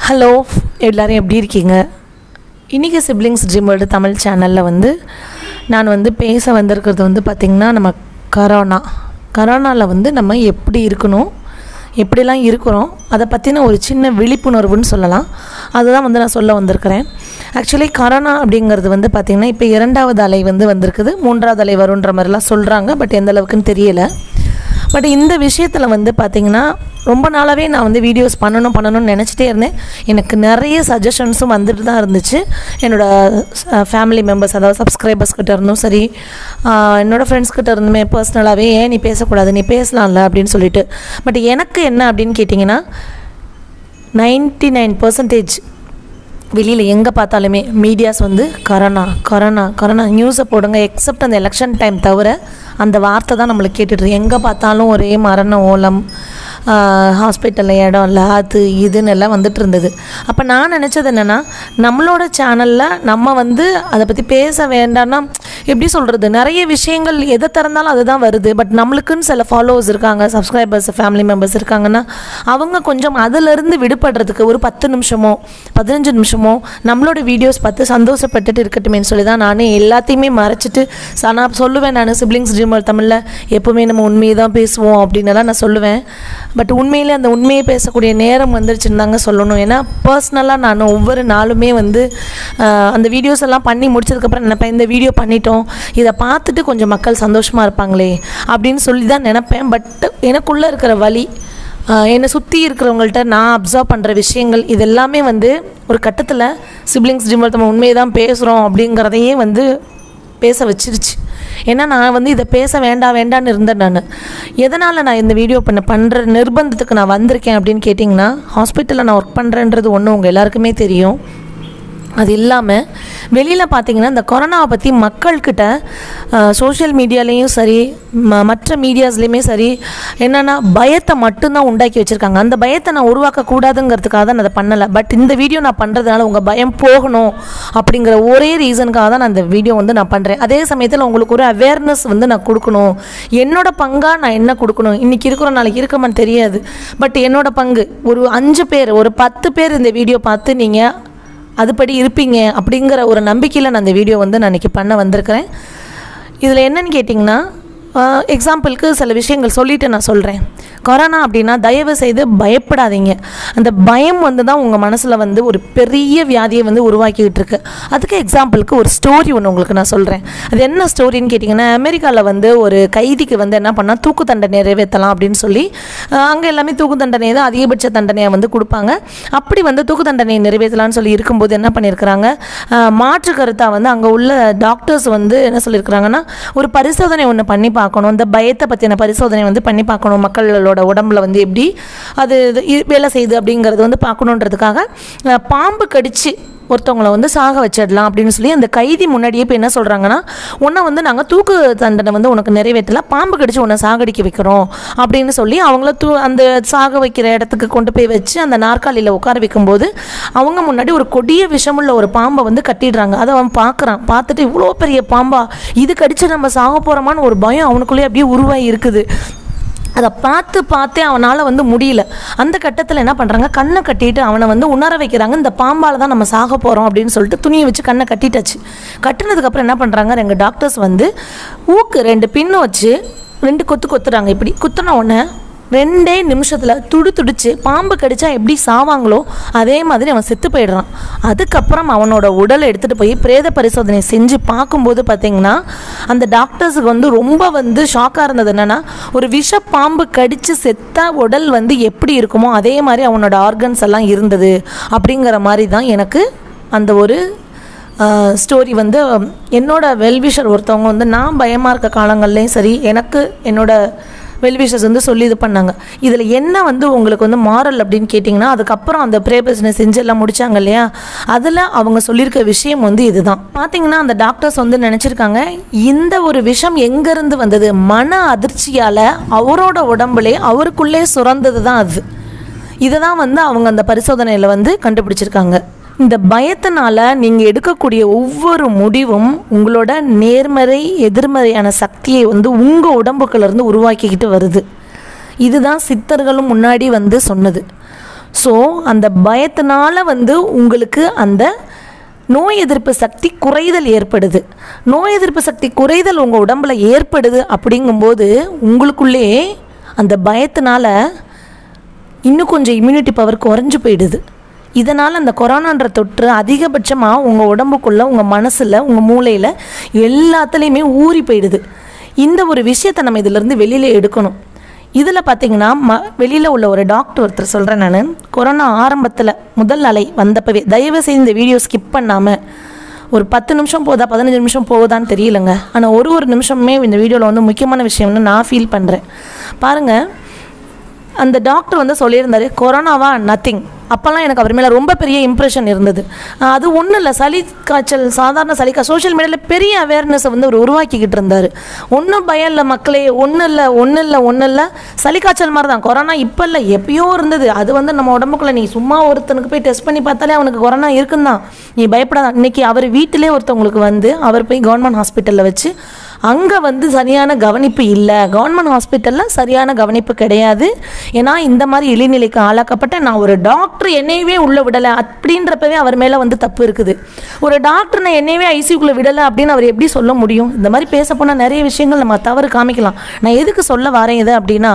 hello எல்லோரும் எப்படி இருக்கீங்க இன்றைக்கி சிப்ளிங்ஸ் ட்ரீம் வேர்ல்டு தமிழ் சேனலில் வந்து நான் வந்து பேச வந்திருக்கிறது வந்து பார்த்திங்கன்னா நம்ம கரோனா கரோனாவில் வந்து நம்ம எப்படி இருக்கணும் எப்படிலாம் இருக்கிறோம் அதை பற்றின ஒரு சின்ன விழிப்புணர்வுன்னு சொல்லலாம் அதுதான் வந்து நான் சொல்ல வந்திருக்கிறேன் ஆக்சுவலி கரோனா அப்படிங்கிறது வந்து பார்த்திங்கன்னா இப்போ இரண்டாவது அலை வந்து வந்திருக்குது மூன்றாவது அலை வருன்ற மாதிரிலாம் சொல்கிறாங்க பட் எந்த அளவுக்குன்னு தெரியலை பட் இந்த விஷயத்தில் வந்து பார்த்திங்கன்னா ரொம்ப நாளாகவே நான் வந்து வீடியோஸ் பண்ணணும் பண்ணணும்னு நினச்சிட்டே இருந்தேன் எனக்கு நிறைய சஜஷன்ஸும் வந்துட்டு தான் இருந்துச்சு என்னோடய ஃபேமிலி மெம்பர்ஸ் அதாவது சப்ஸ்கிரைபர்ஸ் கிட்ட இருந்தும் சரி ஆஹ் என்னோடய ஃப்ரெண்ட்ஸ் கிட்ட இருந்துமே பர்சனலாகவே ஏன் நீ பேசக்கூடாது நீ பேசலாம்ல அப்படின்னு சொல்லிட்டு பட் எனக்கு என்ன அப்படின்னு கேட்டிங்கன்னா நைன்டி நைன் பர்சன்டேஜ் வெளியில் எங்கே பார்த்தாலுமே மீடியாஸ் வந்து கரோனா கரோனா கரோனா நியூஸை போடுங்க எக்ஸப்ட் அந்த எலெக்ஷன் டைம் தவிர அந்த வார்த்தை தான் நம்மளுக்கு கேட்டுட்டு எங்கே பார்த்தாலும் ஒரே மரண ஓலம் ஹாஸ்பிட்டலில் இடம் இல்லை அது இதுன்னு எல்லாம் வந்துட்டு இருந்தது அப்போ நான் நினச்சது என்னென்னா நம்மளோட சேனலில் நம்ம வந்து அதை பற்றி பேச வேண்டாம்னா எப்படி சொல்கிறது நிறைய விஷயங்கள் எதை திறந்தாலும் அதுதான் வருது பட் நம்மளுக்குன்னு சில ஃபாலோவர்ஸ் இருக்காங்க சப்ஸ்கிரைபர்ஸ் ஃபேமிலி மெம்பர்ஸ் இருக்காங்கன்னா அவங்க கொஞ்சம் அதிலிருந்து விடுபடுறதுக்கு ஒரு பத்து நிமிஷமோ பதினஞ்சு நிமிஷமோ நம்மளோட வீடியோஸ் பார்த்து சந்தோஷப்பட்டுட்டு இருக்கட்டுமேன்னு சொல்லி தான் நானே எல்லாத்தையுமே மறைச்சிட்டு ச- நான் சொல்லுவேன் நான் சிப்ளிங்ஸ் ட்ரீமர் தமிழில் எப்போவுமே நம்ம உண்மையை தான் பேசுவோம் அப்படின்னலாம் நான் சொல்லுவேன் பட் உண்மையிலே அந்த உண்மையை பேசக்கூடிய நேரம் வந்துருச்சுன்னு தாங்க சொல்லணும் ஏன்னா பர்சனலாக நான் ஒவ்வொரு நாளுமே வந்து ஆஹ், அந்த வீடியோஸ் எல்லாம் பண்ணி முடிச்சதுக்கப்புறம் நினைப்பேன் இந்த வீடியோ பண்ணிட்டோம் இதை பார்த்துட்டு கொஞ்சம் மக்கள் சந்தோஷமாக இருப்பாங்களே அப்படின்னு சொல்லி தான் நினைப்பேன் பட் எனக்குள்ளே இருக்கிற வழி ஆஹ் என்னை சுற்றி இருக்கிறவங்கள்ட்ட நான் அப்சர்வ் பண்ணுற விஷயங்கள் இது எல்லாமே வந்து ஒரு கட்டத்தில் சிப்ளிங்ஸ் ட்ரீம் நம்ம உண்மையை தான் பேசுகிறோம் அப்படிங்கிறதையே வந்து பேச வச்சிருச்சு ஏன்னா நான் வந்து இதை பேச வேண்டாம் வேண்டாம்னு இருந்தேன் நான் எதனால் நான் இந்த வீடியோ பண்ண பண்ணுற நிர்பந்தத்துக்கு நான் வந்திருக்கேன் அப்படின்னு கேட்டிங்கன்னா ஹாஸ்பிட்டலில் நான் ஒர்க் பண்ணுறேன்றது ஒன்று உங்கள் எல்லாருக்குமே தெரியும் அது இல்லாமல் வெளியில் பார்த்தீங்கன்னா இந்த கொரோனாவை பற்றி மக்கள்கிட்ட சோஷியல் மீடியாலேயும் சரி ம மற்ற மீடியாஸ்லேயுமே சரி என்னென்னா பயத்தை மட்டும்தான் உண்டாக்கி வச்சுருக்காங்க அந்த பயத்தை நான் உருவாக்கக்கூடாதுங்கிறதுக்காக தான் நான் அதை பண்ணலை பட் இந்த வீடியோ நான் பண்ணுறதுனால உங்கள் பயம் போகணும் அப்படிங்கிற ஒரே ரீசனுக்காக தான் நான் இந்த வீடியோ வந்து நான் பண்ணுறேன் அதே சமயத்தில் உங்களுக்கு ஒரு அவேர்னஸ் வந்து நான் கொடுக்கணும் என்னோட பங்காக நான் என்ன கொடுக்கணும் இன்றைக்கி இருக்கிறோம் நாளைக்கு இருக்கமான்னு தெரியாது பட் என்னோட பங்கு ஒரு அஞ்சு பேர் ஒரு பத்து பேர் இந்த வீடியோ பார்த்து நீங்கள் அதுபடி இருப்பீங்க அப்படிங்கிற ஒரு நம்பிக்கையில் நான் இந்த வீடியோ வந்து நான் இன்றைக்கி பண்ண வந்திருக்கிறேன் இதில் என்னன்னு கேட்டிங்கன்னா எக்ஸாம்பிளுக்கு சில விஷயங்கள் சொல்லிட்டு நான் சொல்கிறேன் கொரோனா அப்படின்னா தயவு செய்து பயப்படாதீங்க அந்த பயம் வந்து தான் உங்கள் மனசில் வந்து ஒரு பெரிய வியாதியை வந்து உருவாக்கிக்கிட்டு இருக்கு அதுக்கு எக்ஸாம்பிளுக்கு ஒரு ஸ்டோரி ஒன்று உங்களுக்கு நான் சொல்கிறேன் அது என்ன ஸ்டோரின்னு கேட்டிங்கன்னா அமெரிக்காவில் வந்து ஒரு கைதிக்கு வந்து என்ன பண்ணால் தூக்கு தண்டனை நிறைவேற்றலாம் அப்படின்னு சொல்லி அங்கே எல்லாமே தூக்கு தண்டனை தான் அதிகபட்ச தண்டனையை வந்து கொடுப்பாங்க அப்படி வந்து தூக்கு தண்டனை நிறைவேற்றலாம்னு சொல்லி இருக்கும்போது என்ன பண்ணியிருக்கிறாங்க அஹ், மாற்று கருத்தாக வந்து அங்கே உள்ள டாக்டர்ஸ் வந்து என்ன சொல்லியிருக்கிறாங்கன்னா ஒரு பரிசோதனை ஒன்று பண்ணி பார்க்கணும் இந்த பயத்தை பற்றின பரிசோதனை வந்து பண்ணி பார்க்கணும் மக்களோட உடம்புல வந்து எப்படி அது இது இ- வேலை செய்யுது அப்படிங்கிறது வந்து பார்க்கணுன்றதுக்காக அஹ், பாம்பு கடிச்சு ஒருத்தவங்கள வந்து சாக வச்சிடலாம் அப்படின்னு சொல்லி அந்த கைதி முன்னாடியே இப்போ என்ன சொல்கிறாங்கன்னா உன்னை வந்து நாங்கள் தூக்கு தண்டனை வந்து உனக்கு நிறைவேற்றல பாம்பு கடிச்சு உன்னை சாகடிக்க வைக்கிறோம் அப்படின்னு சொல்லி அவங்கள தூ அந்த சாக வைக்கிற இடத்துக்கு கொண்டு போய் வச்சு அந்த நாற்காலியில் உட்கார வைக்கும்போது அவங்க முன்னாடி ஒரு கொடிய விஷமுள்ள ஒரு பாம்பை வந்து கட்டிடுறாங்க அதை அவன் பார்க்குறான் பார்த்துட்டு இவ்வளோ பெரிய பாம்பா இது கடிச்சு நம்ம சாக போகிறோமான்னு ஒரு பயம் அவனுக்குள்ளேயே அப்படியே உருவாகி இருக்குது அதை பார்த்து பார்த்தே அவனால் வந்து முடியல அந்த கட்டத்தில் என்ன பண்ணுறாங்க கண்ணை கட்டிட்டு அவனை வந்து உணர வைக்கிறாங்க இந்த பாம்பால் தான் நம்ம சாக போகிறோம் அப்படின்னு சொல்லிட்டு துணியை வச்சு கண்ணை கட்டிட்டாச்சு கட்டினதுக்கப்புறம் என்ன பண்ணுறாங்க ரெண்டு டாக்டர்ஸ் வந்து ஊக்கு ரெண்டு பின்னு வச்சு ரெண்டு கொத்து கொத்துறாங்க இப்படி குத்துன உடனே ரெண்டே நிமிஷத்தில் துடு துடிச்சு பாம்பு கடிச்சா எப்படி சாவாங்களோ அதே மாதிரி அவன் செத்து போயிடுறான் அதுக்கப்புறம் அவனோட உடலை எடுத்துகிட்டு போய் பிரேத பரிசோதனை செஞ்சு பார்க்கும்போது பார்த்தீங்கன்னா அந்த டாக்டர்ஸுக்கு வந்து ரொம்ப வந்து ஷாக்காக இருந்தது என்னென்னா ஒரு விஷ பாம்பு கடித்து செத்த உடல் வந்து எப்படி இருக்குமோ அதே மாதிரி அவனோட ஆர்கன்ஸ் எல்லாம் இருந்தது அப்படிங்கிற மாதிரி தான் எனக்கு அந்த ஒரு ஸ்டோரி வந்து என்னோட வெல்விஷர் ஒருத்தவங்க வந்து நான் பயமாக இருக்க காலங்கள்லேயும் சரி எனக்கு என்னோட வெல்விஷர்ஸ் வந்து சொல்லி இது பண்ணாங்க இதில் என்ன வந்து உங்களுக்கு வந்து மாரல் அப்படின்னு கேட்டிங்கன்னா அதுக்கப்புறம் அந்த ப்ரே பிஸ்னஸ் செஞ்சு எல்லாம் முடிச்சாங்க இல்லையா அதில் அவங்க சொல்லியிருக்க விஷயம் வந்து இதுதான் பார்த்தீங்கன்னா அந்த டாக்டர்ஸ் வந்து நினச்சிருக்காங்க இந்த ஒரு விஷம் எங்கேருந்து வந்தது மன அதிர்ச்சியால் அவரோட உடம்புலே அவருக்குள்ளே சுரந்தது தான் அது இதை தான் வந்து அவங்க அந்த பரிசோதனையில் வந்து கண்டுபிடிச்சிருக்காங்க இந்த பயத்தினால நீங்கள் எடுக்கக்கூடிய ஒவ்வொரு முடிவும் உங்களோட நேர்மறை எதிர்மறையான சக்தியை வந்து உங்கள் உடம்புக்குள்ளேருந்து உருவாக்கிக்கிட்டு வருது இதுதான் சித்தர்களும் முன்னாடி வந்து சொன்னது ஸோ அந்த பயத்தினால வந்து உங்களுக்கு அந்த நோய் எதிர்ப்பு சக்தி குறைதல் ஏற்படுது நோய் எதிர்ப்பு சக்தி குறைதல் உங்கள் உடம்புல ஏற்படுது அப்படிங்கும்போது உங்களுக்குள்ளே அந்த பயத்தினால இன்னும் கொஞ்சம் இம்யூனிட்டி பவர் குறைஞ்சு போயிடுது இதனால் அந்த கொரோனான்ற தொற்று அதிகபட்சமாக உங்கள் உடம்புக்குள்ளே உங்கள் மனசில் உங்கள் மூளையில் எல்லாத்துலேயுமே ஊறி போயிடுது இந்த ஒரு விஷயத்தை நம்ம இதிலேருந்து வெளியில் எடுக்கணும் இதில் பார்த்தீங்கன்னா ம வெளியில் உள்ள ஒரு டாக்டர் ஒருத்தர் சொல்கிறேன் நான் கொரோனா ஆரம்பத்தில் முதல் அலை வந்தப்பவே தயவு செய்து இந்த வீடியோ ஸ்கிப் பண்ணாமல் ஒரு பத்து நிமிஷம் போதா பதினஞ்சு நிமிஷம் போகுதான்னு தெரியலங்க ஆனால் ஒரு ஒரு நிமிஷமே இந்த வீடியோவில் வந்து முக்கியமான விஷயம்னு நான் ஃபீல் பண்ணுறேன் பாருங்கள் அந்த டாக்டர் வந்து சொல்லியிருந்தாரு கொரோனாவா நத்திங் அப்போல்லாம் எனக்கு அவர் மேலே ரொம்ப பெரிய இம்ப்ரெஷன் இருந்தது அஹ் அது ஒன்றும் இல்லை சளி காய்ச்சல் சாதாரண சளி கா சோஷியல் மீடியாவில் பெரிய அவேர்னஸை வந்து அவர் உருவாக்கிக்கிட்டு இருந்தார் ஒன்றும் பயம் இல்லை மக்களே ஒன்றும் இல்லை ஒன்றும் இல்லை ஒன்றும் இல்லை சளி காய்ச்சல் மாதிரி தான் கொரோனா இப்போ இல்லை எப்பயோ இருந்தது அது வந்து நம்ம உடம்புக்குள்ளே நீ சும்மா ஒருத்தனுக்கு போய் டெஸ்ட் பண்ணி பார்த்தாலே அவனுக்கு கொரோனா இருக்குன்னு தான் நீ பயப்படாத இன்னைக்கு அவர் வீட்டிலே ஒருத்தவங்களுக்கு வந்து அவர் போய் கவர்மெண்ட் ஹாஸ்பிட்டலில் வச்சு அங்கே வந்து சரியான கவனிப்பு இல்லை கவர்மெண்ட் ஹாஸ்பிட்டலில் சரியான கவனிப்பு கிடையாது ஏன்னா இந்த மாதிரி இழிநிலைக்கு ஆளாக்கப்பட்ட நான் ஒரு டாக்டர் என்னையவே உள்ளே விடலை அப்படின்றப்பவே அவர் மேலே வந்து தப்பு இருக்குது ஒரு டாக்டர் நான் என்னையவே ஐசியூக்குள்ளே விடலை அப்படின்னு அவர் எப்படி சொல்ல முடியும் இந்த மாதிரி பேச போனால் நிறைய விஷயங்கள் நம்ம தவறு காமிக்கலாம் நான் எதுக்கு சொல்ல வரேன் இது அப்படின்னா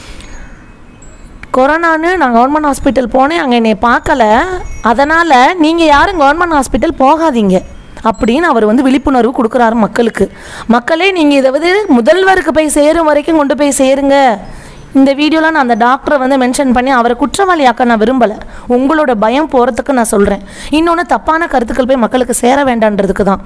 கொரோனான்னு நான் கவர்மெண்ட் ஹாஸ்பிட்டல் போனேன் அங்கே என்னை பார்க்கல அதனால் நீங்கள் யாரும் கவர்மெண்ட் ஹாஸ்பிட்டல் போகாதீங்க அப்படின்னு அவர் வந்து விழிப்புணர்வு கொடுக்குறாரு மக்களுக்கு மக்களே நீங்கள் இதை வந்து முதல்வருக்கு போய் சேரும் வரைக்கும் கொண்டு போய் சேருங்க இந்த வீடியோவில் நான் அந்த டாக்டரை வந்து மென்ஷன் பண்ணி அவரை குற்றவாளியாக்க நான் விரும்பலை உங்களோட பயம் போகிறதுக்கு நான் சொல்கிறேன் இன்னொன்று தப்பான கருத்துக்கள் போய் மக்களுக்கு சேர வேண்டான்றதுக்கு தான்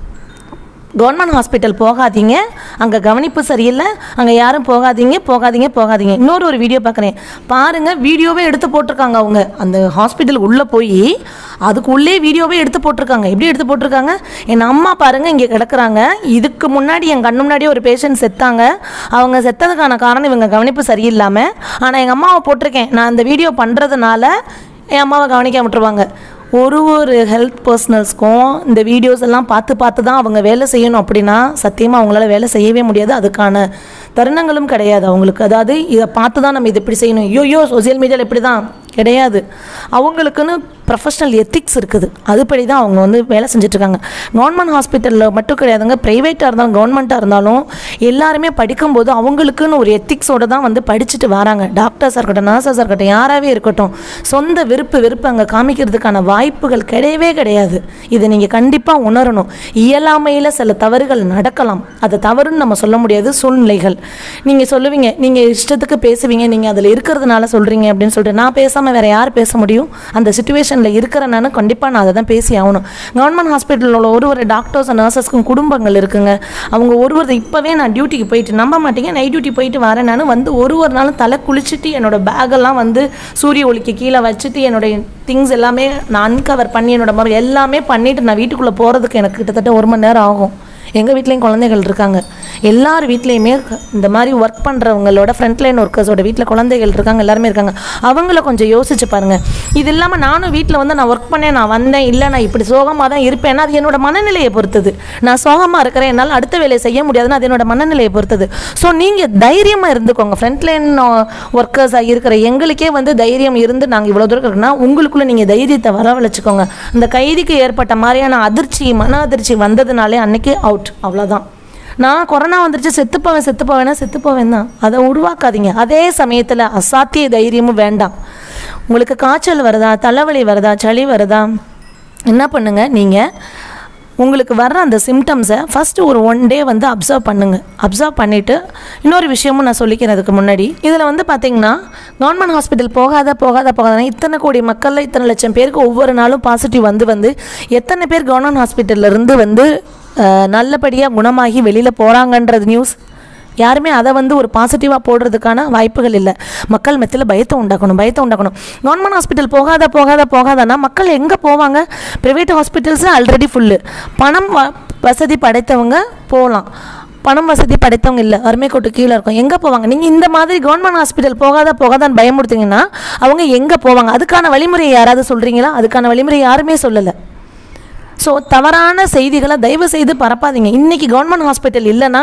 கவர்மெண்ட் ஹாஸ்பிட்டல் போகாதீங்க அங்கே கவனிப்பு சரியில்லை அங்கே யாரும் போகாதீங்க போகாதீங்க போகாதீங்க இன்னொரு ஒரு வீடியோ பார்க்குறேன் பாருங்கள் வீடியோவே எடுத்து போட்டிருக்காங்க அவங்க அந்த ஹாஸ்பிட்டல் உள்ளே போய் அதுக்கு உள்ளே வீடியோவே எடுத்து போட்டிருக்காங்க எப்படி எடுத்து போட்டிருக்காங்க என் அம்மா பாருங்கள் இங்கே கிடக்குறாங்க இதுக்கு முன்னாடி என் கண்ணு முன்னாடியே ஒரு பேஷண்ட் செத்தாங்க அவங்க செத்ததுக்கான காரணம் இவங்க கவனிப்பு சரியில்லாமல் ஆனால் எங்கள் அம்மாவை போட்டிருக்கேன் நான் அந்த வீடியோ பண்ணுறதுனால என் அம்மாவை கவனிக்க விட்டுருவாங்க ஒரு ஒரு ஹெல்த் பர்சனல்ஸ்க்கும் இந்த வீடியோஸ் எல்லாம் பார்த்து பார்த்து தான் அவங்க வேலை செய்யணும் அப்படின்னா சத்தியமாக அவங்களால வேலை செய்யவே முடியாது அதுக்கான தருணங்களும் கிடையாது அவங்களுக்கு அதாவது இதை பார்த்து தான் நம்ம இது இப்படி செய்யணும் ஐயோ சோசியல் மீடியாவில் இப்படி தான் கிடையாது அவங்களுக்குன்னு ப்ரொஃபஷனல் எத்திக்ஸ் இருக்குது அதுபடி தான் அவங்க வந்து வேலை செஞ்சுட்ருக்காங்க கவர்மெண்ட் ஹாஸ்பிட்டலில் மட்டும் கிடையாதுங்க ப்ரைவேட்டாக இருந்தாலும் கவர்மெண்ட்டாக இருந்தாலும் எல்லாருமே படிக்கும்போது அவங்களுக்குன்னு ஒரு எத்திக்ஸோடு தான் வந்து படிச்சுட்டு வராங்க டாக்டர்ஸாக இருக்கட்டும் நர்சஸாக இருக்கட்டும் யாராகவே இருக்கட்டும் சொந்த விருப்பு வெறுப்பு அங்கே காமிக்கிறதுக்கான வாய்ப்புகள் கிடையவே கிடையாது இதை நீங்கள் கண்டிப்பாக உணரணும் இயலாமையில் சில தவறுகள் நடக்கலாம் அதை தவறுன்னு நம்ம சொல்ல முடியாது சூழ்நிலைகள் நீங்கள் சொல்லுவீங்க நீங்கள் இஷ்டத்துக்கு பேசுவீங்க நீங்கள் அதில் இருக்கிறதுனால சொல்கிறீங்க அப்படின்னு சொல்லிட்டு நான் பேசாமல் வேறு யார் பேச முடியும் அந்த சுச்சுவேஷனில் இருக்கிறனால கண்டிப்பாக நான் அதை தான் பேசி ஆகணும் கவர்மெண்ட் ஹாஸ்பிட்டலில் உள்ள ஒரு ஒரு டாக்டர்ஸ் நர்சஸ்க்கும் குடும்பங்கள் இருக்குங்க அவங்க ஒரு ஒரு இப்போவே நான் டியூட்டிக்கு போயிட்டு நம்ப மாட்டீங்க நைட் டியூட்டி போயிட்டு வரேன் நான் வந்து ஒரு ஒரு நாளும் தலை குளிச்சுட்டு என்னோட பேக்கெல்லாம் வந்து சூரிய ஒளிக்கு கீழே வச்சுட்டு என்னோட திங்ஸ் எல்லாமே நான் அன்கவர் பண்ணி என்னோட மொபைல் எல்லாமே பண்ணிவிட்டு நான் வீட்டுக்குள்ளே போகிறதுக்கு எனக்கு கிட்டத்தட்ட ஒரு மணி நேரம் ஆகும் எங்கள் வீட்லேயும் குழந்தைகள் இருக்காங்க எல்லார் வீட்லேயுமே இந்த மாதிரி ஒர்க் பண்ணுறவங்களோட ஃப்ரண்ட் லைன் ஒர்க்கர்ஸோட வீட்டில் குழந்தைகள் இருக்காங்க எல்லாருமே இருக்காங்க அவங்கள கொஞ்சம் யோசிச்சு பாருங்கள் இது இல்லாமல் நானும் வீட்டில் வந்து நான் ஒர்க் பண்ணேன் நான் வந்தேன் இல்லை நான் இப்படி சோகமாக தான் இருப்பேன்னா அது என்னோட மனநிலையை பொறுத்தது நான் சோகமாக இருக்கிறேன் என்னால் அடுத்த வேலையை செய்ய முடியாதுன்னா அது என்னோட மனநிலையை பொறுத்தது ஸோ நீங்கள் தைரியமாக இருந்துக்கோங்க ஃப்ரண்ட் லைன் ஒர்க்கர்ஸாக இருக்கிற எங்களுக்கே வந்து தைரியம் இருந்து நாங்கள் இவ்வளோ தூரம் இருக்கோம்னா உங்களுக்குள்ளே நீங்கள் தைரியத்தை வரவழைச்சிக்கோங்க அந்த கைதிக்கு ஏற்பட்ட மாதிரியான அதிர்ச்சி மன அதிர்ச்சி வந்ததுனாலே அன்னைக்கு அவுட் அவ்வளோதான் நான் கொரோனா வந்துருச்சு செத்துப்போவேன் செத்துப்போவேன்னா செத்துப்போவேன் தான் அதை உருவாக்காதீங்க அதே சமயத்தில் அசாத்திய தைரியமும் வேண்டாம் உங்களுக்கு காய்ச்சல் வருதா தலைவலி வருதா சளி வருதா என்ன பண்ணுங்கள் நீங்கள் உங்களுக்கு வர்ற அந்த சிம்டம்ஸை ஃபஸ்ட்டு ஒரு ஒன் டே வந்து அப்சர்வ் பண்ணுங்கள் அப்சர்வ் பண்ணிவிட்டு இன்னொரு விஷயமும் நான் சொல்லிக்கிறேன் அதுக்கு முன்னாடி இதில் வந்து பார்த்தீங்கன்னா கவர்மெண்ட் ஹாஸ்பிட்டல் போகாத போகாத போகாத இத்தனை கோடி மக்களில் இத்தனை லட்சம் பேருக்கு ஒவ்வொரு நாளும் பாசிட்டிவ் வந்து வந்து எத்தனை பேர் கவர்மெண்ட் ஹாஸ்பிட்டல்ல இருந்து வந்து அஹ், நல்லபடியாக குணமாகி வெளியில் போகிறாங்கன்றது நியூஸ் யாருமே அதை வந்து ஒரு பாசிட்டிவாக போடுறதுக்கான வாய்ப்புகள் இல்லை மக்கள் மத்தியில் பயத்தை உண்டாக்கணும் பயத்தை உண்டாக்கணும் கவர்மெண்ட் ஹாஸ்பிட்டல் போகாத போகாத போகாதன்னா மக்கள் எங்கே போவாங்க ப்ரைவேட் ஹாஸ்பிட்டல்ஸ் ஆல்ரெடி ஃபுல்லு பணம் வ- வசதி படைத்தவங்க போகலாம் பணம் வசதி படைத்தவங்க இல்லை வறுமை கோட்டு கீழே இருக்கும் எங்கே போவாங்க நீங்கள் இந்த மாதிரி கவர்மெண்ட் ஹாஸ்பிட்டல் போகாத போகாதான்னு பயமுறுத்தீங்கன்னா அவங்க எங்கே போவாங்க அதுக்கான வழிமுறையை யாராவது சொல்கிறீங்களா அதுக்கான வழிமுறை யாருமே சொல்லலை ஸோ தவறான செய்திகளை தயவு செய்து பரப்பாதீங்க இன்றைக்கி கவர்மெண்ட் ஹாஸ்பிட்டல் இல்லைன்னா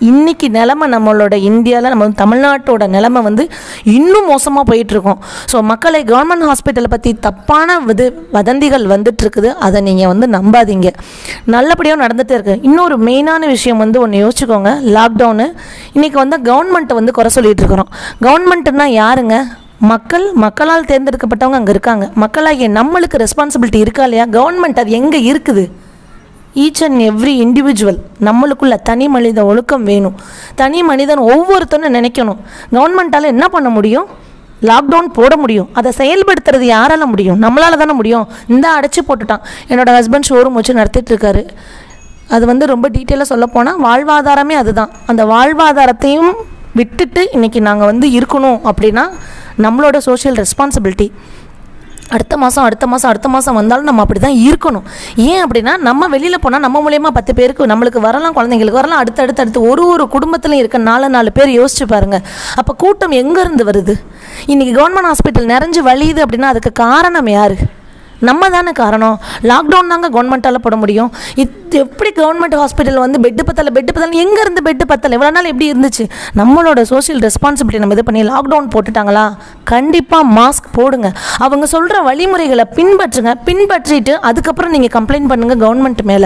இன்னைக்கு நிலமை நம்மளோட இந்தியாவில் நம்ம தமிழ்நாட்டோட நிலமை வந்து இன்னும் மோசமாக போயிட்டுருக்கோம் ஸோ மக்களை கவர்மெண்ட் ஹாஸ்பிட்டலை பற்றி தப்பான இது வதந்திகள் வந்துட்டு இருக்குது அதை நீங்கள் வந்து நம்பாதீங்க நல்லபடியாக நடந்துகிட்டே இருக்கு இன்னொரு மெயினான விஷயம் வந்து ஒன்று யோசிச்சுக்கோங்க லாக்டவுனு இன்றைக்கி வந்து கவர்மெண்ட்டை வந்து குறை சொல்லிட்டு இருக்கிறோம் கவர்மெண்ட்டுன்னா யாருங்க மக்கள் மக்களால் தேர்ந்தெடுக்கப்பட்டவங்க அங்கே இருக்காங்க மக்களாகிய நம்மளுக்கு ரெஸ்பான்சிபிலிட்டி இருக்கா இல்லையா கவர்மெண்ட் அது எங்கே இருக்குது ஈச் அண்ட் எவ்ரி இண்டிவிஜுவல் நம்மளுக்குள்ள தனி மனித ஒழுக்கம் வேணும் தனி மனிதன் ஒவ்வொருத்தனும் நினைக்கணும் கவர்மெண்ட்டால் என்ன பண்ண முடியும் லாக்டவுன் போட முடியும் அதை செயல்படுத்துறது யாரால முடியும் நம்மளால தானே முடியும் இந்த அடைச்சி போட்டுட்டான் என்னோட ஹஸ்பண்ட் ஷோரூம் வச்சு நடத்திட்டு இருக்காரு அது வந்து ரொம்ப டீட்டெயிலாக சொல்ல போனால் வாழ்வாதாரமே அதுதான் அந்த வாழ்வாதாரத்தையும் விட்டுட்டு இன்னைக்கு நாங்கள் வந்து இருக்கணும் அப்படின்னா நம்மளோட சோஷியல் ரெஸ்பான்சிபிலிட்டி அடுத்த மாதம் அடுத்த மாதம் அடுத்த மாதம் வந்தாலும் நம்ம அப்படி தான் இருக்கணும் ஏன் அப்படின்னா நம்ம வெளியில் போனால் நம்ம மூலயமா பத்து பேருக்கு நம்மளுக்கு வரலாம் குழந்தைங்களுக்கு வரலாம் அடுத்து அடுத்து அடுத்து ஒரு ஒரு குடும்பத்துலையும் இருக்க நாலு நாலு பேர் யோசிச்சு பாருங்க அப்போ கூட்டம் எங்கேருந்து வருது இன்றைக்கி கவர்மெண்ட் ஹாஸ்பிட்டல் நிறைஞ்சு வழியுது அப்படின்னா அதுக்கு காரணம் யார் நம்ம தானே காரணம் லாக்டவுன் தாங்க கவர்மெண்ட்டால் போட முடியும் இது எப்படி கவர்மெண்ட் ஹாஸ்பிட்டல் வந்து பெட்டு பத்தலை பெட்டு பத்தலை எங்கேருந்து பெட்டு பத்தலை இவ்வளோ நாள் எப்படி இருந்துச்சு நம்மளோட சோஷியல் ரெஸ்பான்சிபிலிட்டி நம்ம இது பண்ணி லாக்டவுன் போட்டுட்டாங்களா கண்டிப்பாக மாஸ்க் போடுங்க அவங்க சொல்கிற வழிமுறைகளை பின்பற்றுங்க பின்பற்றிட்டு அதுக்கப்புறம் நீங்கள் கம்ப்ளைண்ட் பண்ணுங்கள் கவர்மெண்ட் மேலே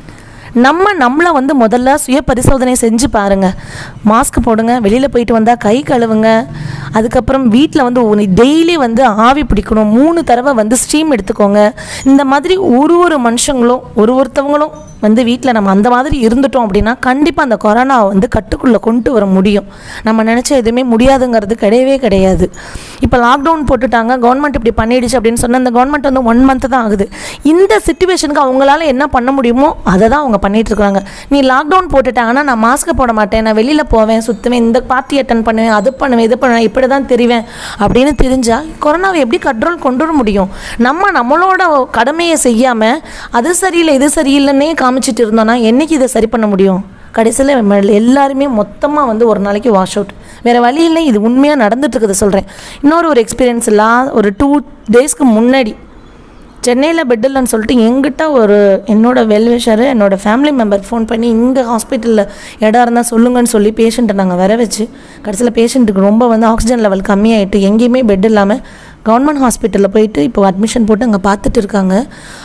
நம்ம நம்மளை வந்து முதல்ல சுய பரிசோதனை செஞ்சு பாருங்க மாஸ்க் போடுங்க வெளியில் போயிட்டு வந்தால் கை கழுவுங்க அதுக்கப்புறம் வீட்டில் வந்து டெய்லி வந்து ஆவி பிடிக்கணும் மூணு தடவை வந்து ஸ்டீம் எடுத்துக்கோங்க இந்த மாதிரி ஒரு ஒரு மனுஷங்களும் ஒரு ஒருத்தவங்களும் வந்து வீட்டில் நம்ம அந்த மாதிரி இருந்துட்டோம் அப்படின்னா கண்டிப்பாக அந்த கொரோனாவை வந்து கட்டுக்குள்ளே கொண்டு வர முடியும் நம்ம நினச்ச எதுவுமே முடியாதுங்கிறது கிடையவே கிடையாது இப்போ லாக்டவுன் போட்டுட்டாங்க கவர்மெண்ட் இப்படி பண்ணிடுச்சு அப்படின்னு சொன்னால் அந்த கவர்மெண்ட் வந்து ஒன் மந்த் தான் ஆகுது இந்த சுச்சுவேஷனுக்கு அவங்களால என்ன பண்ண முடியுமோ அதை தான் அவங்க பண்ணிட்டு இருக்காங்க நீ லாக்டவுன் போட்டுட்டேன் ஆனால் நான் மாஸ்க் போட மாட்டேன் நான் வெளியில் போவேன் சுற்றுவேன் இந்த பார்ட்டி அட்டன் பண்ணுவேன் அது பண்ணுவேன் இது பண்ணுவேன் இப்படி தான் தெரிவேன் அப்படின்னு தெரிஞ்சால் கொரோனாவை எப்படி கண்ட்ரோல் கொண்டு வர முடியும் நம்ம நம்மளோட கடமையை செய்யாமல் அது சரியில்லை இது சரியில்லைன்னே காமிச்சிட்டு இருந்தோம்னா என்னைக்கு இதை சரி பண்ண முடியும் கடைசியில் எல்லாருமே மொத்தமாக வந்து ஒரு நாளைக்கு வாஷ் அவுட் வேறு வழி இல்லை இது உண்மையாக நடந்துட்டு இருக்குது சொல்கிறேன் இன்னொரு ஒரு எக்ஸ்பீரியன்ஸ் லா ஒரு டூ டேஸ்க்கு முன்னாடி சென்னையில் பெட் இல்லைன்னு சொல்லிட்டு எங்கிட்ட ஒரு என்னோட வெல்விஷர் என்னோட ஃபேமிலி மெம்பர் ஃபோன் பண்ணி இங்கே ஹாஸ்பிட்டலில் இடம் இருந்தால் சொல்லுங்கன்னு சொல்லி பேஷண்ட்டை நாங்கள் வர வச்சு கடைசியில் பேஷண்ட்டுக்கு ரொம்ப வந்து ஆக்சிஜன் லெவல் கம்மியாயிட்டு எங்கேயுமே பெட் இல்லாமல் கவர்மெண்ட் ஹாஸ்பிட்டலில் போயிட்டு இப்போ அட்மிஷன் போட்டு அங்கே பார்த்துட்டு இருக்காங்க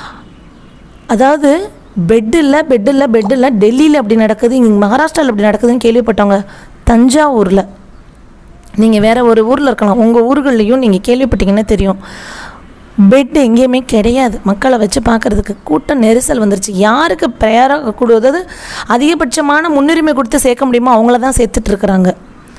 அதாவது பெட் இல்லை பெட் இல்லை பெட் இல்லை டெல்லியில் அப்படி நடக்குது இங்கே மகாராஷ்டிராவில் அப்படி நடக்குதுன்னு கேள்விப்பட்டவங்க தஞ்சாவூரில் நீங்கள் வேறு ஒரு ஊரில் இருக்கலாம் உங்கள் ஊர்கள்லையும் நீங்கள் கேள்விப்பட்டீங்கன்னா தெரியும் பெட் எங்கேயுமே கிடையாது மக்களை வச்சு பார்க்குறதுக்கு கூட்டம் நெரிசல் வந்துருச்சு யாருக்கு ப்ரேயராக கூடுவது அதிகபட்சமான முன்னுரிமை கொடுத்து சேர்க்க முடியுமோ அவங்கள தான் சேர்த்துட்டு இருக்கிறாங்க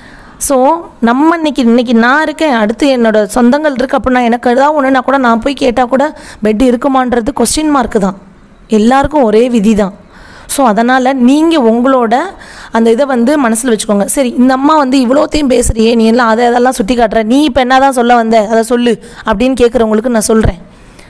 ஸோ நம்ம இன்னைக்கு இன்னைக்கு நான் இருக்கேன் அடுத்து என்னோட சொந்தங்கள் இருக்கு அப்படின்னா எனக்கு ஏதாவது ஒன்றுனா கூட நான் போய் கேட்டால் கூட பெட் இருக்குமான்றது கொஸ்டின் மார்க்கு தான் எல்லாருக்கும் ஒரே விதி தான் ஸோ அதனால் நீங்கள் உங்களோட அந்த இதை வந்து மனசில் வச்சுக்கோங்க சரி இந்த அம்மா வந்து இவ்வளோத்தையும் பேசுறியே நீ எல்லாம் அதை அதெல்லாம் சுட்டி காட்டுற நீ இப்போ என்ன தான் சொல்ல வந்த அதை சொல்லு அப்படின்னு கேட்குறவங்களுக்கு நான் சொல்கிறேன்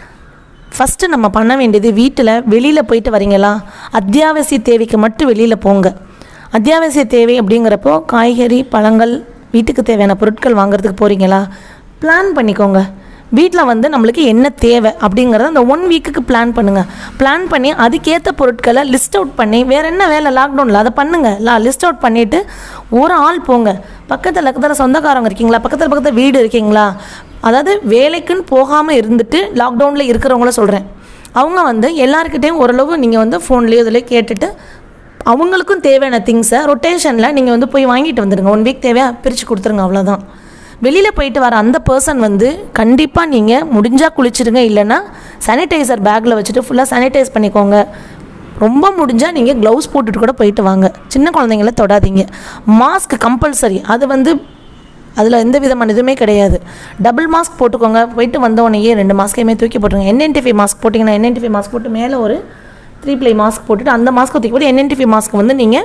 ஃபஸ்ட்டு நம்ம பண்ண வேண்டியது வீட்டில் வெளியில் போயிட்டு வரீங்களா அத்தியாவசிய தேவைக்கு மட்டும் வெளியில் போங்க அத்தியாவசிய தேவை அப்படிங்கிறப்போ காய்கறி பழங்கள் வீட்டுக்கு தேவையான பொருட்கள் வாங்குறதுக்கு போகிறீங்களா பிளான் பண்ணிக்கோங்க வீட்டில் வந்து நம்மளுக்கு என்ன தேவை அப்படிங்கிறத அந்த ஒன் வீக்குக்கு பிளான் பண்ணுங்கள் பிளான் பண்ணி அதுக்கேற்ற பொருட்களை லிஸ்ட் அவுட் பண்ணி வேறு என்ன வேலை லாக்டவுனில் அதை பண்ணுங்கள் லா லிஸ்ட் அவுட் பண்ணிவிட்டு ஒரு ஆள் போங்க பக்கத்தில் பக்கத்தில் சொந்தக்காரங்க இருக்கீங்களா பக்கத்தில் பக்கத்தில் வீடு இருக்கீங்களா அதாவது வேலைக்குன்னு போகாமல் இருந்துட்டு லாக்டவுனில் இருக்கிறவங்கள சொல்கிறேன் அவங்க வந்து எல்லாருக்கிட்டேயும் ஓரளவு நீங்கள் வந்து ஃபோன்லேயோ இதில் கேட்டுட்டு அவங்களுக்கும் தேவையான திங்ஸை ரொட்டேஷனில் நீங்கள் வந்து போய் வாங்கிட்டு வந்துடுங்க ஒன் வீக் தேவையா பிரித்து கொடுத்துருங்க அவ்வளோதான் வெளியில் போயிட்டு வர அந்த பர்சன் வந்து கண்டிப்பாக நீங்கள் முடிஞ்சால் குளிச்சிடுங்க இல்லைன்னா சானிடைசர் பேக்கில் வச்சுட்டு ஃபுல்லாக சானிடைஸ் பண்ணிக்கோங்க ரொம்ப முடிஞ்சால் நீங்கள் க்ளவுஸ் போட்டுட்டு கூட போயிட்டு வாங்க சின்ன குழந்தைங்கள தொடாதீங்க மாஸ்க் கம்பல்சரி அது வந்து அதில் எந்த விதமான இதுவுமே கிடையாது டபுள் மாஸ்க் போட்டுக்கோங்க போயிட்டு வந்த உடனேயே ரெண்டு மாஸ்க்கையுமே தூக்கி போட்டுருங்க என்என்டிஃபை மாஸ்க் போட்டிங்கன்னா என்என்டிஃபை மாஸ்க் போட்டு மேலே ஒரு த்ரீ ப்ளை மாஸ்க் போட்டுட்டு அந்த மாஸ்க் தூக்கி போட்டு என்என்டிஃபை மாஸ்க் வந்து நீங்கள்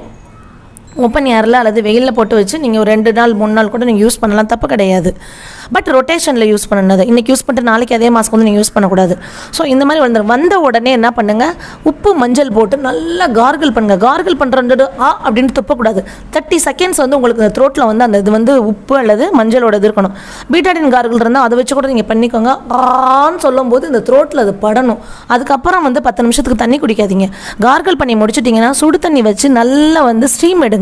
ஓப்பன் ஏரில் அல்லது வெயிலில் போட்டு வச்சு நீங்கள் ஒரு ரெண்டு நாள் மூணு நாள் கூட நீங்கள் யூஸ் பண்ணலாம் தப்பு கிடையாது பட் ரொட்டேஷனில் யூஸ் பண்ணது இன்றைக்கி யூஸ் பண்ணிட்டு நாளைக்கு அதே மாஸ்க் வந்து நீங்கள் யூஸ் பண்ணக்கூடாது ஸோ இந்த மாதிரி வந்து வந்த உடனே என்ன பண்ணுங்கள் உப்பு மஞ்சள் போட்டு நல்லா கார்கிள் பண்ணுங்கள் கார்கிள் பண்ணுறது ஆ அப்படின்னு துப்பக்கூடாது தேர்ட்டி செகண்ட்ஸ் வந்து உங்களுக்கு த்ரோட்டில் வந்து அந்த இது வந்து உப்பு அல்லது மஞ்சளோட இது இருக்கணும் பீட்டாடின் கார்கிள் இருந்தால் அதை வச்சு கூட நீங்கள் பண்ணிக்கோங்க ஆன்னு சொல்லும்போது இந்த த்ரோட்டில் அது படணும் அதுக்கப்புறம் வந்து பத்து நிமிஷத்துக்கு தண்ணி குடிக்காதீங்க கார்கிள் பண்ணி முடிச்சிட்டிங்கன்னா சுடு தண்ணி வச்சு நல்லா வந்து ஸ்டீம் எடுங்க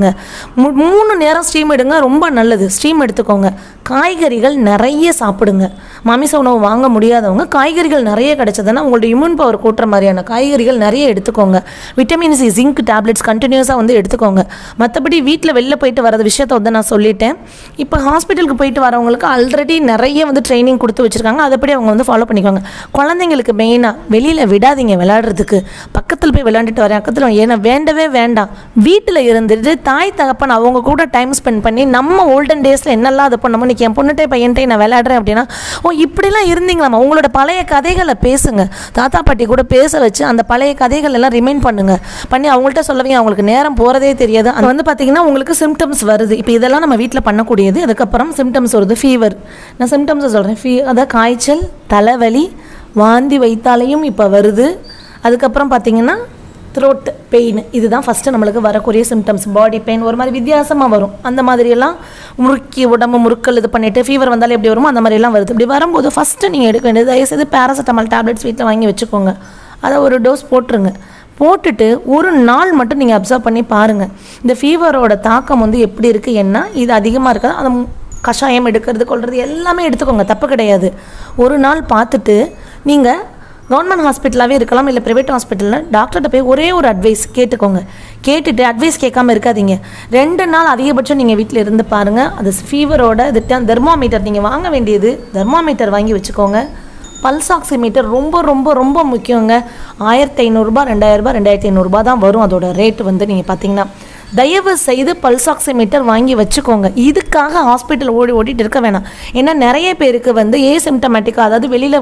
எடுங்க மு- மூணு நேரம் ஸ்டீம் எடுங்க ரொம்ப நல்லது ஸ்டீம் எடுத்துக்கோங்க காய்கறிகள் நிறைய சாப்பிடுங்க மாமிச உணவு வாங்க முடியாதவங்க காய்கறிகள் நிறைய கிடைச்சதுன்னா உங்களோட இம்யூன் பவர் கூட்டுற மாதிரியான காய்கறிகள் நிறைய எடுத்துக்கோங்க விட்டமின் சி ஜிங்க் டேப்லெட்ஸ் கண்டினியூஸாக வந்து எடுத்துக்கோங்க மற்றபடி வீட்டில் வெளில போயிட்டு வரது விஷயத்த வந்து நான் சொல்லிட்டேன் இப்போ ஹாஸ்பிட்டலுக்கு போயிட்டு வரவங்களுக்கு ஆல்ரெடி நிறைய வந்து ட்ரைனிங் கொடுத்து வச்சுருக்காங்க அதைப்படி அவங்க வந்து ஃபாலோ பண்ணிக்கோங்க குழந்தைங்களுக்கு மெயினாக வெளியில் விடாதீங்க விளையாடுறதுக்கு பக்கத்தில் போய் விளையாண்டுட்டு வரேன் பக்கத்தில் ஏன்னா வேண்டவே வேண்டாம் வீட்டில் இருந்துட்டு தாய் தகப்பன் அவங்க கூட டைம் ஸ்பெண்ட் பண்ணி நம்ம ஓல்டன் டேஸில் என்னெல்லாம் அது பண்ணமோ இன்னைக்கு என் பொண்ணுட்டே பையன்ட்டே நான் விளையாடுறேன் அப்படின்னா ஓ இப்படிலாம் இருந்தீங்களாம்மா உங்களோட பழைய கதைகளை பேசுங்க தாத்தா பாட்டி கூட பேச வச்சு அந்த பழைய கதைகள் எல்லாம் ரிமைண்ட் பண்ணுங்க பண்ணி அவங்கள்ட்ட சொல்லவே அவங்களுக்கு நேரம் போகிறதே தெரியாது அது வந்து பார்த்தீங்கன்னா உங்களுக்கு சிம்டம்ஸ் வருது இப்போ இதெல்லாம் நம்ம வீட்டில் பண்ணக்கூடியது அதுக்கப்புறம் சிம்டம்ஸ் வருது ஃபீவர் நான் சிம்டம்ஸை சொல்கிறேன் ஃபீ அதாவது காய்ச்சல் தலைவலி வாந்தி வைத்தாலையும் இப்போ வருது அதுக்கப்புறம் பார்த்தீங்கன்னா த்ரோட் பெயின் இதுதான் ஃபஸ்ட்டு நம்மளுக்கு வரக்கூடிய சிம்டம்ஸ் பாடி பெயின் ஒரு மாதிரி வித்தியாசமாக வரும் அந்த மாதிரியெல்லாம் முறுக்கி உடம்பு முறுக்கல் இது பண்ணிவிட்டு ஃபீவர் வந்தாலும் எப்படி வருமோ அந்த மாதிரியெல்லாம் வருது இப்படி வரும்போது ஃபஸ்ட்டு நீங்கள் எடுக்க வேண்டியது தயவுசெய்து பேராசிட்டமால் டேப்லெட்ஸ் வீட்டில் வாங்கி வச்சுக்கோங்க அதை ஒரு டோஸ் போட்டுருங்க போட்டுட்டு ஒரு நாள் மட்டும் நீங்கள் அப்சர்வ் பண்ணி பாருங்கள் இந்த ஃபீவரோட தாக்கம் வந்து எப்படி இருக்குது என்ன இது அதிகமாக இருக்காது அந்த மு- கஷாயம் எடுக்கிறது கொள்வது எல்லாமே எடுத்துக்கோங்க தப்பு கிடையாது ஒரு நாள் பார்த்துட்டு நீங்கள் கவர்மெண்ட் ஹாஸ்பிட்டலாகவே இருக்கலாம் இல்லை ப்ரைவேட் ஹாஸ்பிட்டலில் டாக்டர்கிட்ட போய் ஒரே ஒரு அட்வைஸ் கேட்டுக்கோங்க கேட்டுட்டு அட்வைஸ் கேட்காம இருக்காதீங்க ரெண்டு நாள் அதிகபட்சம் நீங்கள் வீட்டில் இருந்து பாருங்கள் அது ஃபீவரோட இது தெர்மாமீட்டர் நீங்கள் வாங்க வேண்டியது தெர்மாமீட்டர் வாங்கி வச்சுக்கோங்க பல்ஸ் ஆக்சிமீட்டர் ரொம்ப ரொம்ப ரொம்ப முக்கியங்க ஆயிரத்தி ஐநூறுரூபா ரெண்டாயிரரூபா ரெண்டாயிரத்தி ஐநூறுரூபா தான் வரும் அதோட ரேட் வந்து நீங்கள் பார்த்தீங்கன்னா தயவு செய்து பல்ஸ் ஆக்சிமீட்டர் வாங்கி வச்சுக்கோங்க இதுக்காக ஹாஸ்பிட்டல் ஓடி ஓடிட்டு இருக்க வேணாம் ஏன்னா நிறைய பேருக்கு வந்து ஏ சிம்டமேட்டிக்காக அதாவது வெளியில்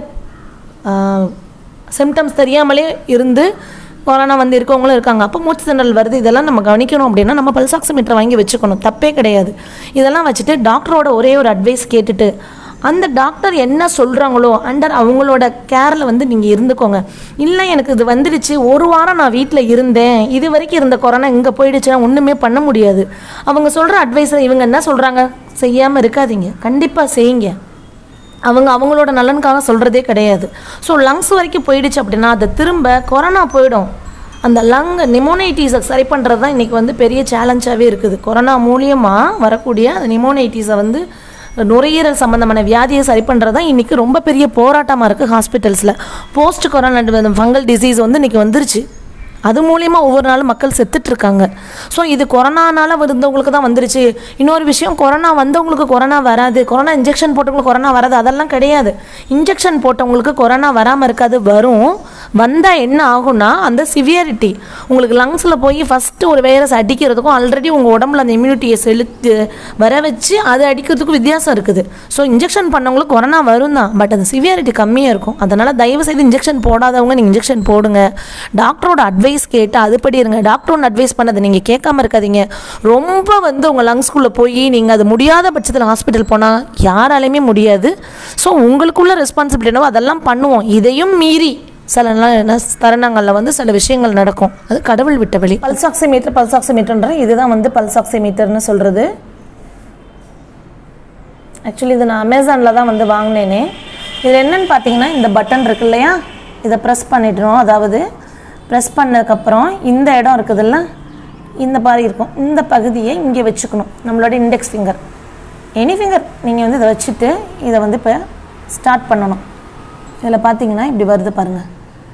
சிம்டம்ஸ் தெரியாமலே இருந்து கொரோனா வந்து இருக்கவங்களும் இருக்காங்க அப்போ மூச்சு திணறல் வருது இதெல்லாம் நம்ம கவனிக்கணும் அப்படின்னா நம்ம பல்ஸ் ஆக்சிமீட்டர் வாங்கி வச்சுக்கணும் தப்பே கிடையாது இதெல்லாம் வச்சுட்டு டாக்டரோட ஒரே ஒரு அட்வைஸ் கேட்டுட்டு அந்த டாக்டர் என்ன சொல்கிறாங்களோ அண்டர் அவங்களோட கேரில் வந்து நீங்கள் இருந்துக்கோங்க இல்லை எனக்கு இது வந்துடுச்சு ஒரு வாரம் நான் வீட்டில் இருந்தேன் இது வரைக்கும் இருந்த கொரோனா இங்கே போயிடுச்சுன்னா ஒன்றுமே பண்ண முடியாது அவங்க சொல்கிற அட்வைஸில் இவங்க என்ன சொல்கிறாங்க செய்யாமல் இருக்காதீங்க கண்டிப்பாக செய்யுங்க அவங்க அவங்களோட நலனுக்காக சொல்கிறதே கிடையாது ஸோ லங்ஸ் வரைக்கும் போயிடுச்சு அப்படின்னா அதை திரும்ப கொரோனா போயிடும் அந்த லங் நிமோனைட்டிஸை சரி பண்ணுறது தான் இன்றைக்கி வந்து பெரிய சேலஞ்சாகவே இருக்குது கொரோனா மூலியமாக வரக்கூடிய அந்த நிமோனைட்டிஸை வந்து நுரையீரல் சம்மந்தமான வியாதியை சரி பண்ணுறது தான் இன்றைக்கி ரொம்ப பெரிய போராட்டமாக இருக்குது ஹாஸ்பிட்டல்ஸில் போஸ்ட் கொரோனா ஃபங்கல் டிசீஸ் வந்து இன்றைக்கி வந்துருச்சு அது மூலியமா ஒவ்வொரு நாளும் மக்கள் செத்துட்டு இருக்காங்க ஸோ இது கொரோனானால வந்தவங்களுக்கு தான் வந்துருச்சு இன்னொரு விஷயம் கொரோனா வந்தவங்களுக்கு கொரோனா வராது கொரோனா இன்ஜெக்ஷன் போட்டவங்களுக்கு கொரோனா வராது அதெல்லாம் கிடையாது இன்ஜெக்ஷன் போட்டவங்களுக்கு கொரோனா வராமல் இருக்காது வரும் வந்தால் என்ன ஆகும்னா அந்த சிவியாரிட்டி உங்களுக்கு லங்ஸில் போய் ஃபஸ்ட்டு ஒரு வைரஸ் அடிக்கிறதுக்கும் ஆல்ரெடி உங்கள் உடம்புல அந்த இம்யூனிட்டியை செலுத்து வர வச்சு அதை அடிக்கிறதுக்கும் வித்தியாசம் இருக்குது ஸோ இன்ஜெக்ஷன் பண்ணவங்களுக்கு கொரோனா வரும் தான் பட் அந்த சிவியாரிட்டி கம்மியாக இருக்கும் அதனால் தயவு செய்து இன்ஜெக்ஷன் போடாதவங்க நீங்கள் இன்ஜெக்ஷன் போடுங்க டாக்டரோட அட்வைஸ் கேட்டு அதுபடி இருங்க டாக்டர் ஒன்று அட்வைஸ் பண்ணதை நீங்கள் கேட்காம இருக்காதீங்க ரொம்ப வந்து உங்கள் லங்ஸ்குள்ளே போய் நீங்கள் அது முடியாத பட்சத்தில் ஹாஸ்பிட்டல் போனால் யாராலையுமே முடியாது ஸோ உங்களுக்குள்ள ரெஸ்பான்சிபிலிட்டி என்னவோ அதெல்லாம் பண்ணுவோம் இதையும் மீறி சில நாள் என்ன தருணங்களில் வந்து சில விஷயங்கள் நடக்கும் அது கடவுள் விட்ட வழி பல்ஸ் ஆக்சிமீட்டர் பல்ஸ் ஆக்சிமீட்டர்ன்ற இதுதான் வந்து பல்ஸ் ஆக்சிமீட்டர்னு சொல்கிறது ஆக்சுவலி இது நான் அமேசானில் தான் வந்து வாங்கினேனே இது என்னன்னு பார்த்தீங்கன்னா இந்த பட்டன் இருக்கு இல்லையா இதை ப்ரெஸ் பண்ணிடணும் அதாவது ப்ரெஸ் பண்ணதுக்கப்புறம் இந்த இடம் இருக்குதுல்ல இந்த மாதிரி இருக்கும் இந்த பகுதியை இங்கே வச்சுக்கணும் நம்மளோட இண்டெக்ஸ் ஃபிங்கர் எனி ஃபிங்கர் நீங்கள் வந்து இதை வச்சுட்டு இதை வந்து இப்போ ஸ்டார்ட் பண்ணணும் இதில் பார்த்தீங்கன்னா இப்படி வருது பாருங்கள்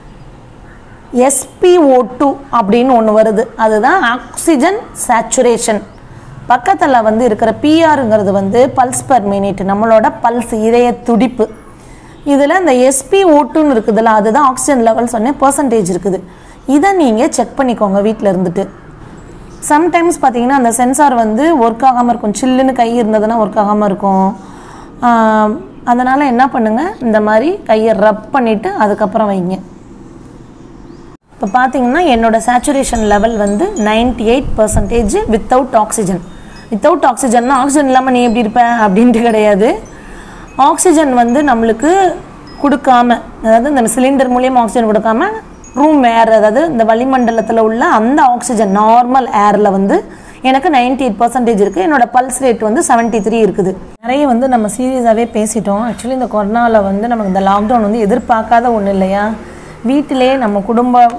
எஸ்பிஓ டூ அப்படின்னு ஒன்று வருது அதுதான் ஆக்சிஜன் சேச்சுரேஷன் பக்கத்தில் வந்து இருக்கிற பிஆருங்கிறது வந்து பல்ஸ் பர் மினிட் நம்மளோட பல்ஸ் இதய துடிப்பு இதில் இந்த எஸ்பிஓ டூன்னு இருக்குதுல்ல அதுதான் ஆக்சிஜன் லெவல் சொன்னேன் பர்சன்டேஜ் இருக்குது இதை நீங்கள் செக் பண்ணிக்கோங்க வீட்டில் இருந்துட்டு சம்டைம்ஸ் பார்த்தீங்கன்னா அந்த சென்சார் வந்து ஒர்க் ஆகாமல் இருக்கும் சில்லுன்னு கை இருந்ததுன்னா ஒர்க் ஆகாமல் இருக்கும் அதனால் என்ன பண்ணுங்கள் இந்த மாதிரி கையை ரப் பண்ணிவிட்டு அதுக்கப்புறம் வைங்க இப்போ பார்த்தீங்கன்னா என்னோட சேச்சுரேஷன் லெவல் வந்து 98% eight percentage without oxygen without ஆக்சிஜன்னா ஆக்சிஜன் இல்லாமல் நீ எப்படி இருப்ப அப்படின்ட்டு கிடையாது ஆக்சிஜன் வந்து நம்மளுக்கு கொடுக்காம அதாவது இந்த சிலிண்டர் மூலியமாக ஆக்சிஜன் கொடுக்காம ரூம் ஏர் அதாவது இந்த வளிமண்டலத்தில் உள்ள அந்த ஆக்சிஜன் நார்மல் ஏரில் வந்து எனக்கு 98% எயிட் பர்சன்டேஜ் இருக்குது என்னோட பல்ஸ் ரேட் வந்து 73 த்ரீ இருக்குது நிறைய வந்து நம்ம சீரியஸாகவே பேசிட்டோம் ஆக்சுவலி இந்த கொரோனாவில் வந்து நமக்கு இந்த லாக்டவுன் வந்து எதிர்பார்க்காத ஒன்று இல்லையா வீட்டிலே நம்ம குடும்ப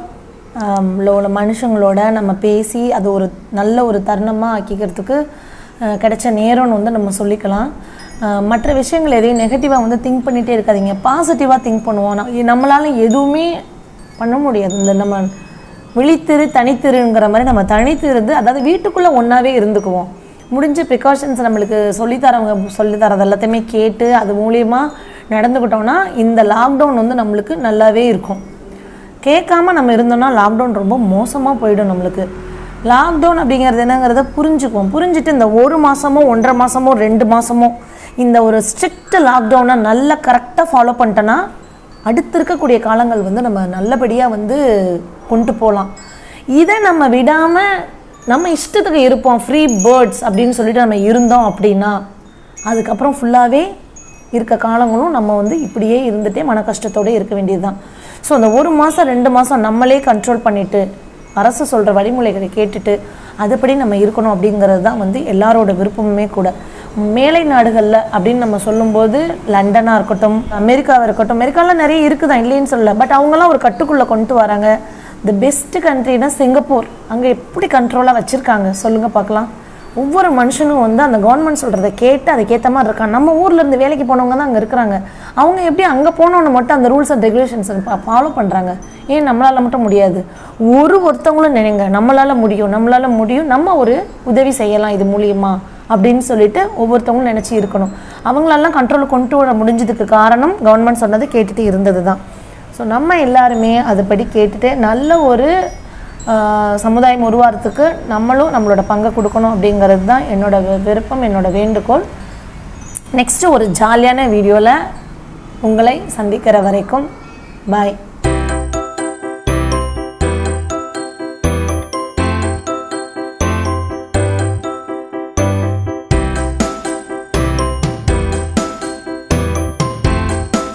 ஆம், உள்ள உள்ள மனுஷங்களோட நம்ம பேசி அது ஒரு நல்ல ஒரு தருணமாக ஆக்கிக்கிறதுக்கு அஹ், கிடைச்ச நேரம்னு வந்து நம்ம சொல்லிக்கலாம் அஹ், மற்ற விஷயங்கள் எதையும் நெகட்டிவாக வந்து திங்க் பண்ணிகிட்டே இருக்காதீங்க பாசிட்டிவாக திங்க் பண்ணுவோம் நான் நம்மளால் எதுவுமே பண்ண முடியாது இந்த நம்ம விழித்திரு தனித்திருங்கிற மாதிரி நம்ம தனித்திருந்து அதாவது வீட்டுக்குள்ளே ஒன்றாவே இருந்துக்குவோம் முடிஞ்ச ப்ரிகாஷன்ஸ் நம்மளுக்கு சொல்லித்தரவங்க சொல்லித்தரது எல்லாத்தையுமே கேட்டு அது மூலியமா நடந்துக்கிட்டோம்னா இந்த லாக்டவுன் வந்து நம்மளுக்கு நல்லாவே இருக்கும் கேட்காம நம்ம இருந்தோம்னா லாக்டவுன் ரொம்ப மோசமாக போயிடும் நம்மளுக்கு லாக்டவுன் அப்படிங்கிறது என்னங்கிறத புரிஞ்சுக்குவோம் புரிஞ்சுட்டு இந்த ஒரு மாதமோ ஒன்றரை மாதமோ ரெண்டு மாதமோ இந்த ஒரு ஸ்ட்ரிக்ட் லாக்டவுனை நல்லா கரெக்டாக ஃபாலோ பண்ணிட்டோன்னா அடுத்து இருக்கக்கூடிய காலங்கள் வந்து நம்ம நல்லபடியாக வந்து கொண்டு போகலாம் இதை நம்ம விடாமல் நம்ம இஷ்டத்துக்கு இருப்போம் ஃப்ரீ பேர்ட்ஸ் அப்படின்னு சொல்லிட்டு நம்ம இருந்தோம் அப்படின்னா அதுக்கப்புறம் ஃபுல்லாகவே இருக்க காலங்களும் நம்ம வந்து இப்படியே இருந்துகிட்டே மன கஷ்டத்தோட இருக்க வேண்டியது தான் ஸோ அந்த ஒரு மாதம் ரெண்டு மாதம் நம்மளே கண்ட்ரோல் பண்ணிவிட்டு அரசு சொல்கிற வழிமுறைகளை கேட்டுட்டு அதுபடி நம்ம இருக்கணும் அப்படிங்கிறது தான் வந்து எல்லாரோட விருப்பமுமே கூட மேலை நாடுகளில் அப்படின்னு நம்ம சொல்லும்போது லண்டனாக இருக்கட்டும் அமெரிக்காவாக இருக்கட்டும் அமெரிக்காவில் நிறைய இருக்குதான் இல்லைன்னு சொல்லல பட் அவங்கெல்லாம் ஒரு கட்டுக்குள்ளே கொண்டு வராங்க தி பெஸ்ட் கண்ட்ரினா சிங்கப்பூர் அங்கே எப்படி கண்ட்ரோலாக வச்சுருக்காங்க சொல்லுங்கள் பார்க்கலாம் ஒவ்வொரு மனுஷனும் வந்து அந்த கவர்மெண்ட் சொல்கிறத கேட்டு அதுக்கேற்ற மாதிரி இருக்காங்க நம்ம ஊர்ல இருந்து வேலைக்கு போனவங்க தான் அங்கே இருக்கிறாங்க அவங்க எப்படி அங்கே போனவங்க மட்டும் அந்த ரூல்ஸ் அண்ட் ரெகுலேஷன்ஸ் ஃபாலோ பண்ணுறாங்க ஏன் நம்மளால் மட்டும் முடியாது ஒரு ஒருத்தவங்களும் நினைங்க நம்மளால் முடியும் நம்மளால் முடியும் நம்ம ஒரு உதவி செய்யலாம் இது மூலியமா அப்படின்னு சொல்லிட்டு ஒவ்வொருத்தவங்களும் நினச்சி இருக்கணும் அவங்களெல்லாம் கண்ட்ரோல் கொண்டு வர முடிஞ்சதுக்கு காரணம் கவர்மெண்ட் சொன்னது கேட்டுட்டு இருந்தது தான் ஸோ நம்ம எல்லாருமே அதுபடி கேட்டுட்டு நல்ல ஒரு ஆஹ், சமுதாயம் உருவாகிறதுக்கு நம்மளும் நம்மளோட பங்கை கொடுக்கணும் அப்படிங்கிறது தான் என்னோட வி- விருப்பம் என்னோட வேண்டுகோள் நெக்ஸ்ட்டு ஒரு ஜாலியான வீடியோவில் உங்களை சந்திக்கிற வரைக்கும் பாய்